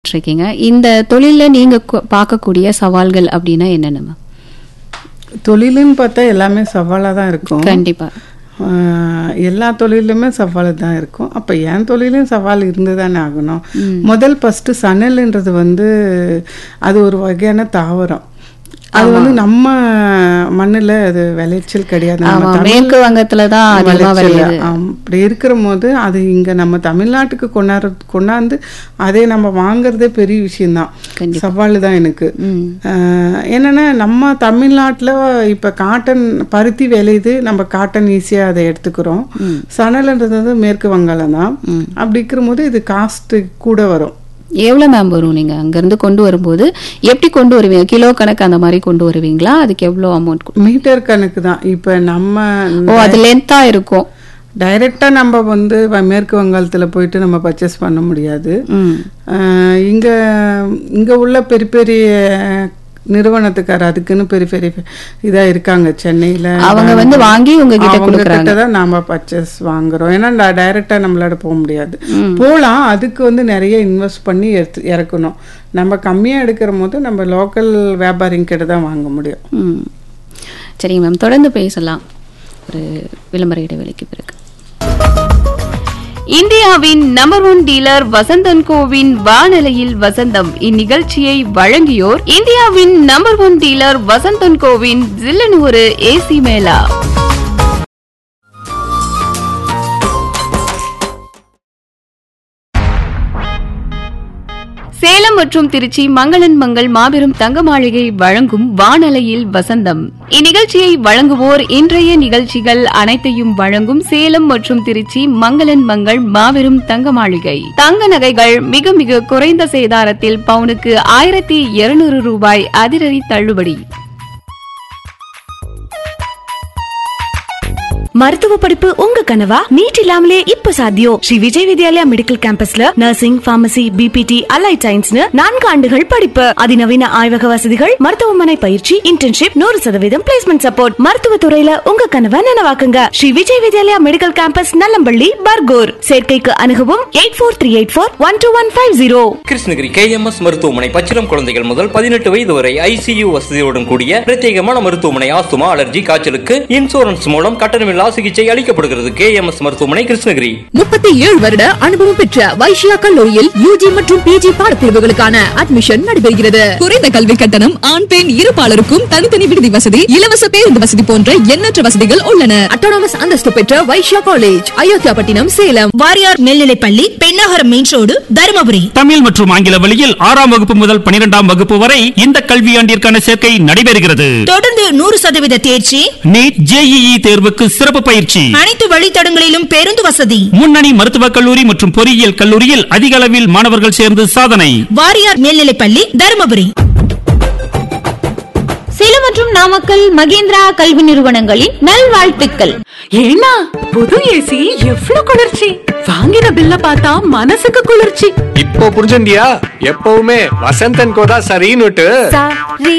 பண்ணிட்டு இருக்கீங்க இந்த தொழில்ல நீங்க கு- பார்க்கக்கூடிய சவால்கள் அப்படின்னா என்னென்ன மேம் தொழிலுன்னு பார்த்தா எல்லாமே சவாலாக தான் இருக்கும் கண்டிப்பா ஆஹ் எல்லா தொழிலுமே சவால் தான் இருக்கும் அப்போ என் தொழிலும் சவால் இருந்து தானே ஆகணும் முதல் ஃபஸ்ட்டு சணல்ன்றது வந்து அது ஒரு வகையான தாவரம் அது வந்து நம்ம மண்ணில் அது விளைச்சல் கிடையாது நம்ம ஆமா தமிழ் மேற்கு வங்கத்துல தான் அதிகமா விளைச்சல். விளையுது ஆம், அப்படி இருக்கிற போது அது இங்க நம்ம தமிழ்நாட்டுக்கு கொண்டாடு கொண்டாந்து அதை நம்ம வாங்குறதே பெரிய விஷயம்தான் சவால் தான் எனக்கு ம். ஆஹ், என்னன்னா நம்ம தமிழ்நாட்டுல இப்ப காட்டன் பருத்தி விளையுது நம்ம காட்டன் ஈஸியா அதை எடுத்துக்கிறோம் சணல்ன்றது வந்து மேற்கு வங்காளம் தான் அப்படி இருக்கிற போது இது காஸ்ட் கூட வரும் எவ்வளவு மேம் வரும் நீங்க அங்க இருந்து கொண்டு வரும்போது எப்படி கொண்டு வருவீங்க கிலோ கணக்கு அந்த மாதிரி கொண்டு வருவீங்களா அதுக்கு எவ்வளவு அமௌண்ட் மீட்டர் கணக்கு தான் இப்ப நம்ம ஓ அது லென்த்தா இருக்கும் டைரெக்டாக நம்ம வந்து வ- மேற்கு வங்காளத்தில் போயிட்டு நம்ம பர்ச்சேஸ் பண்ண முடியாது ம் ஆஹ் இங்க இங்க உள்ள பெரிய பெரிய நிறுவனத்துக்கார அதுக்குன்னு பெரிய பெரிய இதா இருக்காங்க சென்னையில அவங்க வந்து வாங்கி உங்ககிட்ட அவங்க கொடுக்குறாங்க. கிட்ட தான் நாம பர்ச்சேஸ் வாங்குறோம் ஏன்னா டைரக்டா நம்மளால போக முடியாது போலாம் அதுக்கு வந்து நிறைய இன்வெஸ்ட் பண்ணி எடுத்து இறக்கணும் நம்ம கம்மியா எடுக்கிற போது நம்ம லோக்கல் வியாபாரிங்க கிட்ட தான் வாங்க முடியும் ம் சரிங்க மேம் தொடர்ந்து பேசலாம் ஒரு விளம்பர இடைவெளிக்கு பிறகு இந்தியாவின் நம்பர் ஒன் டீலர் வசந்தன் கோவின் வானலையில் வசந்தம் இந்நிகழ்ச்சியை வழங்கியோர் இந்தியாவின் நம்பர் ஒன் டீலர் வசந்தன் கோவின் ஜில்லன் ஒரு ஏசி மேளா சேலம் மற்றும் திருச்சி மங்களன் மங்கள் மாபெரும் தங்க மாளிகை வழங்கும் வானலையில் வசந்தம் இந்நிகழ்ச்சியை வழங்குவோர் இன்றைய நிகழ்ச்சிகள் அனைத்தையும் வழங்கும் சேலம் மற்றும் திருச்சி மங்களன் மங்கள் மாபெரும் தங்க மாளிகை தங்க நகைகள் மிக மிக குறைந்த சேதாரத்தில் பவுனுக்கு ஆயிரத்தி இருநூறு ரூபாய் அதிரடி தள்ளுபடி மருத்துவ படிப்பு உங்க கனவா நீட் இல்லாமலே இப்ப சாத்தியம் ஸ்ரீ விஜய் வித்யாலயா மெடிக்கல் கேம்பஸ்ல நர்சிங் பார்மசி பிபிடி அலைட் சயின்ஸ்னு நான்கு ஆண்டுகள் படிப்பு அதிநவீன ஆய்வக வசதிகள் மருத்துவமனை பயிற்சி இன்டர்ன்ஷிப் நூறு சதவீதம் பிளேஸ்மெண்ட் சப்போர்ட் மருத்துவ துறையில உங்க கனவை நனவாக்குங்க ஸ்ரீ விஜய் வித்யாலயா மெடிக்கல் கேம்பஸ் நல்லம்பள்ளி பர்கூர் சேர்க்கைக்கு அணுகவும் eight four three eight four one two one five zero Krishnagiri KMS மருத்துவமனை பச்சிளம் குழந்தைகள் முதல் பதினெட்டு வயது வரை ஐசியு வசதியுடன் கூடிய பிரத்யேகமான மருத்துவமனை ஆஸ்துமா அலர்ஜி காய்ச்சலுக்கு இன்சூரன்ஸ் மூலம் கட்டணமில்லா சிகிச்சை அளிக்கப்படுகிறது கேஎம்எஸ் மருத்துவமனை கிருஷ்ணகிரி முப்பத்தி ஏழு வருட அனுபவம் பெற்ற வைஷ்யா கல்லூரியில் யூஜி மற்றும் பிஜி பாடப்பிரிவுகளுக்கான அட்மிஷன் நடைபெறுகிறது குறைந்த கல்வி கட்டணம் ஆண் பெண் இருபாலருக்கும் தனித்தனி விடுதி வசதி இலவச பேருந்து வசதி போன்ற எண்ணற்ற வசதிகள் உள்ளன அட்டானமஸ் அந்தஸ்து பெற்ற வைஷ்யா காலேஜ் அயோத்தியாபட்டினம் சேலம் வாரியார் மேல்நிலைப்பள்ளி பெண்ணாகரம் மெயின் ரோடு தருமபுரி தமிழ் மற்றும் ஆங்கில வழியில் ஆறாம் வகுப்பு முதல் பனிரெண்டாம் வகுப்பு வரை இந்த கல்வியாண்டிற்கான சேர்க்கை நடைபெறுகிறது தொடர்ந்து நூறு சதவீத தேர்ச்சி நீட் ஜேஇஇ தேர்வுக்கு சிறப்பு பயிற்சி அனைத்து வழித்தடங்களிலும் பேருந்து வசதி முன்னணி மருத்துவக் கல்லூரி மற்றும் பொறியியல் கல்லூரியில் அதிக அளவில் மாணவர்கள் சேர்ந்து சாதனை வாரியார் மேல்நிலைப்பள்ளி தருமபுரி சேலம் மற்றும் நாமக்கல் மகேந்திரா கல்வி நிறுவனங்களின் நல்வாழ்த்துக்கள் ஏன்னா புது ஏசி எவ்வளவு குளிர்ச்சி வாங்கின பில்ல பார்த்தா மனசுக்கு குளிர்ச்சி இப்போ புரிஞ்சுண்டியா எப்பவுமே வசந்தன் கோதா சரின்னுட்டு சரி